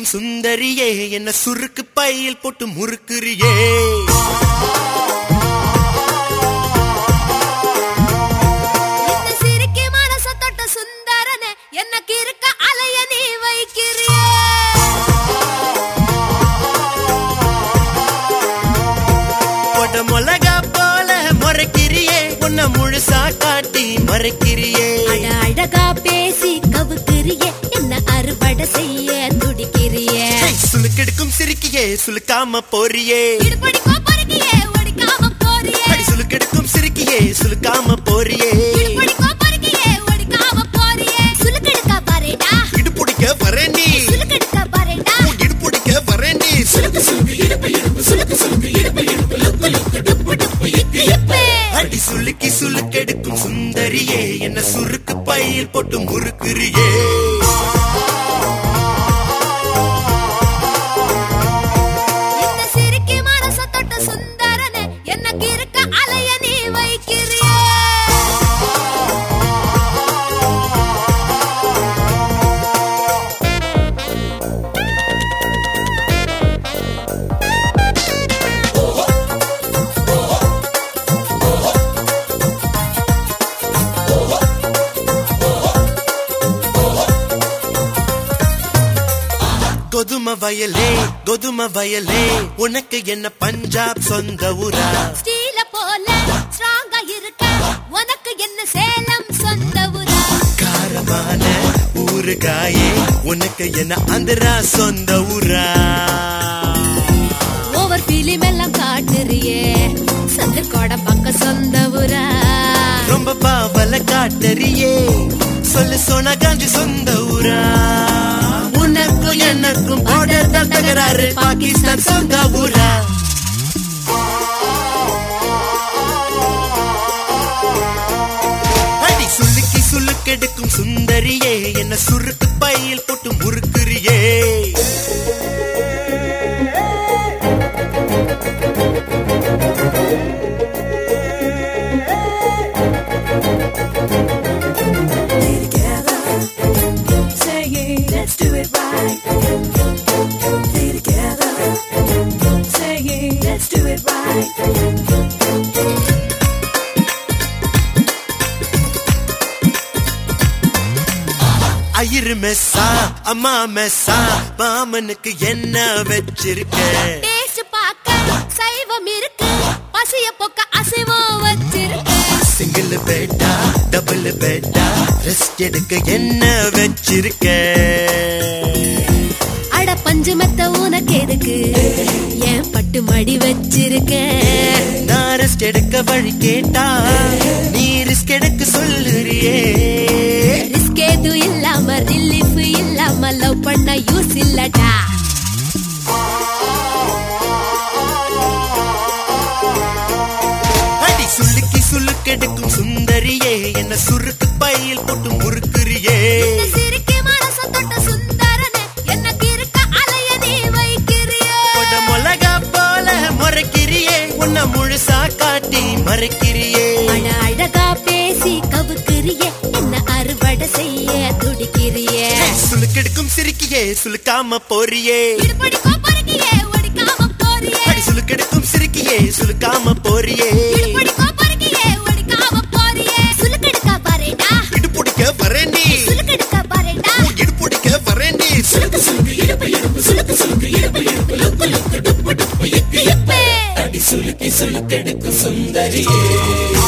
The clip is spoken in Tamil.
எடுக்கும் சுந்தரியே என்ன சுருக்கு பையில் போட்டு முறுக்குறியே இந்த சிரிக்கி மனச தொட்ட சுந்தரனே எனக்கு இருக்க அலைய நீ வைக்கிறியே போட்ட மிளகா போல முறைக்கிறியே உன்னை முழுசா காட்டி மறைக்கிறியே அட அழகா பேசி கவுக்கிறியே என்ன அறுவடை செய்ய துடிக்கிறியே ஹே, சுளுக்கெடுக்கும் சிரிக்கியே சுளுக்காம போறியே இடுபடிக்கோ பொறுக்கியே ஒடிக்காம போறியே அடி சுளுக்கெடுக்கும் சிரிக்கியே சுளுக்காம போறியே இடுபடிக்கோ பொறுக்கியே ஒடிக்காம போறியே சுலுக்கெடுக்கா பாருடா இடுப்புடிக்க வரேண்டி சுலுக்கெடுக்கா பாருடா இடுப்புடிக்க வரேண்டி சுளுக்கு சுளுக்கு இடுப்பு இடுப்பு சுளுக்கு சுளுக்கு இடுப்பு இடுப்பு லுக்கு லுக்கு டுப்பு டுப்பு இக்கு இப்பு. அடி சுளுக்கி சுளுக்கெடுக்கும் சுந்தரியே என்ன சுருக்கு பையில் போட்டு முறுக்குறியே இந்த சிரிக்கி மனச தொட்ட சுந்தரனே எனக்கு இருக்க அலைய நீ வைக்கிறியே கொதும வயலே கொதும வயலே உனக்கு என்ன பஞ்சாப் சொந்த ஊரா ஸ்டீல போல ஸ்ட்ராங்கா இருக்க உனக்கு என்ன சேலம் சொந்த ஊரா காரமான ஊறுகாயே உனக்கு என்ன ஆந்திரா சொந்த ஊரா ஓவர் பிலிம் எல்லாம் காட்டுறியே சந்தர்கோட பக்க சொந்த ஊரா ரொம்ப பாவல காட்டறியே சொல்லு சோனா காஞ்சி சொந்த ஊரா உனக்கும் எனக்கும் border தான் தகராறு பாகிஸ்தான் சொந்த ஊரா அடி சுளுக்கி சுளுக்கெடுக்கும் சுந்தரியே என்ன சுருக்கு பையில் போட்டு முறுக்குறியே Say it, let's do it right. Stay together. Say it, let's do it right. ஐயரு மெஸ்ஸா அம்மா மெஸ்ஸா மாமனுக்கு என்ன வச்சிருக்க டேஸ்ட் பார்க்க சைவம் இருக்கு பசிய போக்க அசைவம் வச்சிருக்கு single batta double batta rest எடுக்க என்ன வச்சிருக்க அட பஞ்சு மெத்த உனக்கு எதுக்கு ஏன் பட்டு மடி வச்சிருக்க நான் ரெஸ்ட் எடுக்க வழி கேட்டா நீ ரிஸ்க் எடுக்க சொல்லுறியே ரிஸ்க் எதுவும் இல்லாம ரிலீஃப் இல்லாம லவ் பண்ண யூஸ் இல்லடா அடி சுளுக்கி சுளுக்கெடுக்கும் சுந்தரியே என்ன சுருக்கு பையில் போட்டு முறுக்குறியே இந்த சிரிக்கி மனச தொட்ட சுந்தரனே எனக்கு இருக்க அலைய நீ வைக்கிறியே போட்ட மிளகா போல முறைக்கிறியே உன்னை முழுசா காட்டி மறைக்கிறியே அட அழகா பேசி கவுக்கிறியே என்ன அறுவடை செய்ய துடிக்கிறியே சுளுக்கெடுக்கும் சிரிக்கியே சுளுக்காம போறியே இடுபடிக்கோ பொறுக்கியே ஒடிக்காம போறியே அடி சுளுக்கெடுக்கும் சிரிக்கியே சுளுக்காம போறியே இடுபடிக்கோ பொறுக்கியே ஒடிக்காம போறியே சுலுக்கெடுக்கா பாருடா இடுப்புடிக்க வரேண்டி சுலுக்கெடுக்கா பாருடா இடுப்புடிக்க வரேண்டி சுளுக்கு சுளுக்கு இடுப்பு இடுப்பு சுளுக்கு சுளுக்கு இடுப்பு இடுப்பு லுக்கு லுக்கு டுப்பு டுப்பு இக்கு இப்பு. அடி சுளுக்கி சுளுக்கெடுக்கும் சுந்தரியே